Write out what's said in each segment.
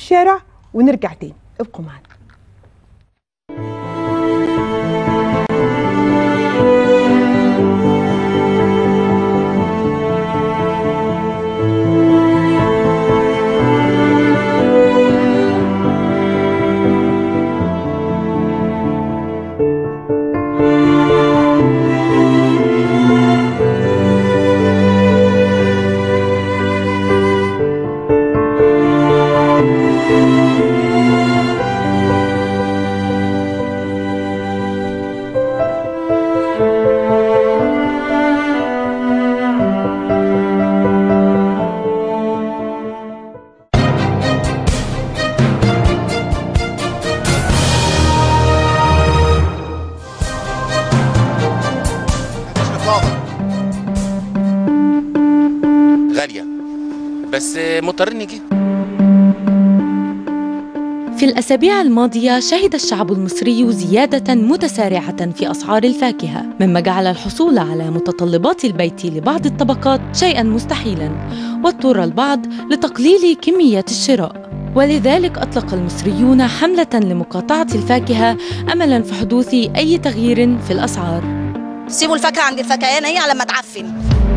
الشارع ونرجع تاني ابقوا معنا غالية بس مضطرين نجيب في الأسابيع الماضية شهد الشعب المصري زيادة متسارعة في أسعار الفاكهة مما جعل الحصول على متطلبات البيت لبعض الطبقات شيئا مستحيلا واضطر البعض لتقليل كميات الشراء ولذلك أطلق المصريون حملة لمقاطعة الفاكهة أملا في حدوث أي تغيير في الأسعار سيبوا الفاكهه عند الفكهانه هي على ما تعفن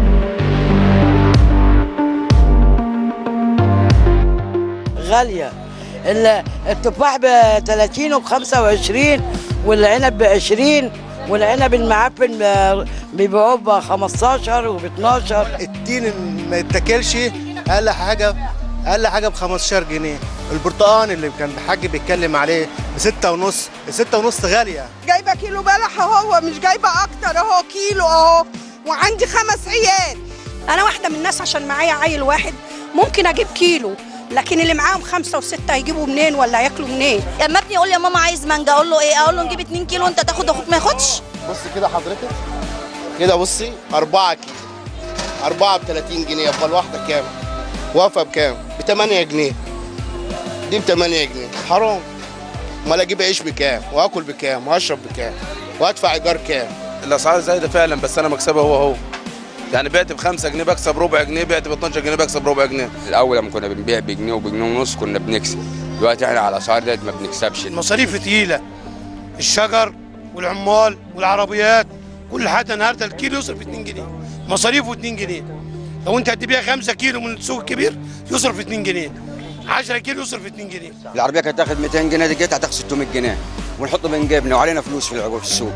غالية ال- التفاح ب 30 وب 25 والعنب ب 20 والعنب المعفن ب- بيبيعوه ب 15 وب 12 التين ما يتاكلش اقل حاجه اقل حاجه ب 15 جنيه البرتقال اللي كان الحاج بيتكلم عليه بستة ونص الستة ونص غالية جايبه كيلو بلح اهو مش جايبه اكتر اهو كيلو اهو وعندي خمس عيال انا واحده من الناس عشان معايا عيل واحد ممكن اجيب كيلو لكن اللي معاهم خمسه وسته هيجيبوا منين ولا هياكلوا منين اما ابني يقول لي يا ماما عايز مانجا اقول له ايه اقول له نجيب 2 كيلو انت تاخد اخوك ما ياخدش بص كده حضرتك كده بصي 4 كيلو 4 ب 30 جنيه يبقى الواحدة كام؟ واقفة بكام؟ ب 8 جنيه دي ب 8 جنيه حرام امال اجيب عيش بكام؟ واكل بكام؟ واشرب بكام؟ وادفع ايجار كام؟ الاسعار زايده فعلا بس انا مكسبها هو هو يعني بعت ب 5 جنيه بكسب ربع جنيه بعت ب 12 جنيه بكسب ربع جنيه الاول لما كنا بنبيع بجنيه وبجنيه ونص كنا بنكسب دلوقتي احنا على الاسعار ديت ما بنكسبش المصاريف تقيلة الشجر والعمال والعربيات كل حاجة النهاردة الكيلو يصرف 2 جنيه مصاريفه 2 جنيه لو انت هتبيع 5 كيلو من السوق الكبير يصرف 2 جنيه 10 كيلو يصرف 2 جنيه العربيه كانت تاخد 200 جنيه دي جت هتاخد 600 جنيه ونحط من جيبنا وعلينا فلوس في العقول في السوق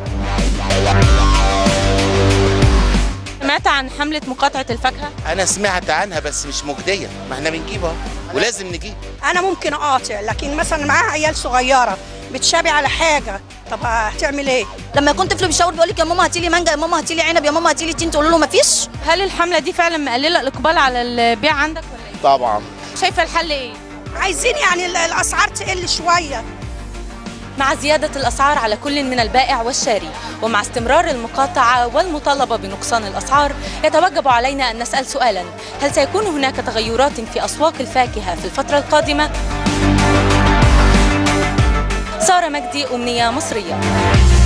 سمعت عن حملة مقاطعة الفاكهة؟ انا سمعت عنها بس مش مجدية ما احنا بنجيبها ولازم نجيب انا ممكن اقاطع لكن مثلا معاها عيال صغيره بتشابي على حاجه طب هتعمل ايه لما يكون طفل بيشاور بيقول لك يا ماما هاتي لي مانجا يا ماما هاتي لي عنب يا ماما هاتي لي تين تقول له مفيش هل الحملة دي فعلا مقللة الإقبال على البيع عندك ولا إيه؟ طبعا شايفة الحل إيه؟ عايزين يعني ال- الاسعار تقل شويه مع زيادة الأسعار على كل من البائع والشاري ومع استمرار المقاطعة والمطالبة بنقصان الأسعار يتوجب علينا أن نسأل سؤالا هل سيكون هناك تغيرات في أسواق الفاكهة في الفترة القادمة؟ سارة مجدي أمنية مصرية